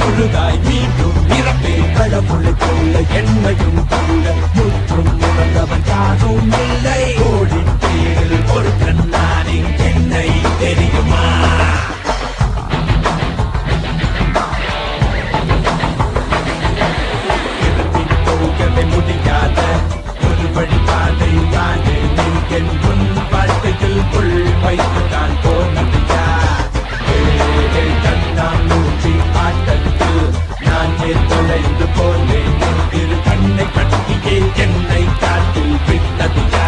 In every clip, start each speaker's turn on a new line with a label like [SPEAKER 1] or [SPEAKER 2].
[SPEAKER 1] பொழுதாய் மீண்டும் இறப்பே கடவுளுக்குள்ள என்னையும் கூட முற்றும் உணர்ந்தவன் யாரும் இல்லை கோடி பேரில் ஒரு கண்ணானே என்னை தெரியுமா இருட்டில் போகவே முடியாத ஒரு வழிபாதை தானே நீ என் முன் வாழ்க்கையில் உள் வைத்துதான் போனதியா கண்ணாமூச்சி ஆட்டத்தில் நான் ஏன் தொலைந்து போனேன் என் இரு கண்ணை கட்டியே என்னை காட்டில் விட்டதியா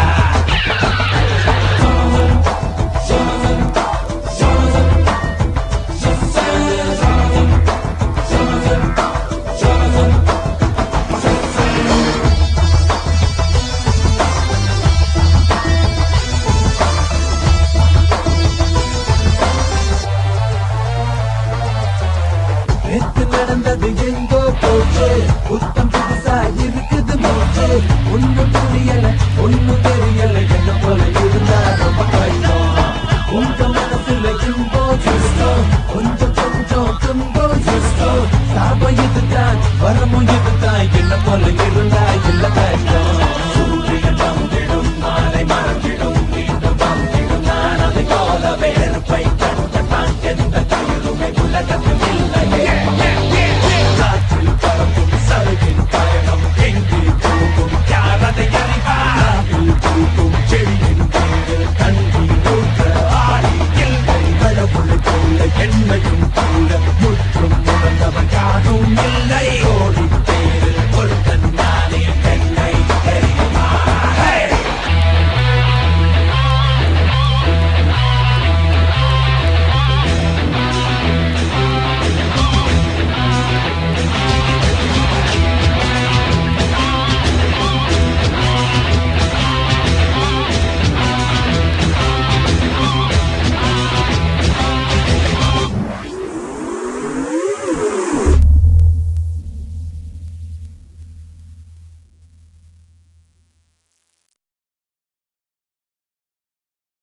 [SPEAKER 1] நேத்து நடந்தது எங்கோ போச்சு புத்தம் புதுசா இருக்குது மூச்சு ஒண்ணும் புரியல ஒண்ணும் தெரியல என்ன போல இருந்தா ரொம்ப கஷ்டம் உங்க மனசுல இம்போ சிஸ்டம் கொஞ்சம் கொஞ்சம் துன்போ சிஸ்டம் சாபம் இதுதான் வரமும் இதுதான் என்ன போல இருந்தா இல்ல கஷ்டம்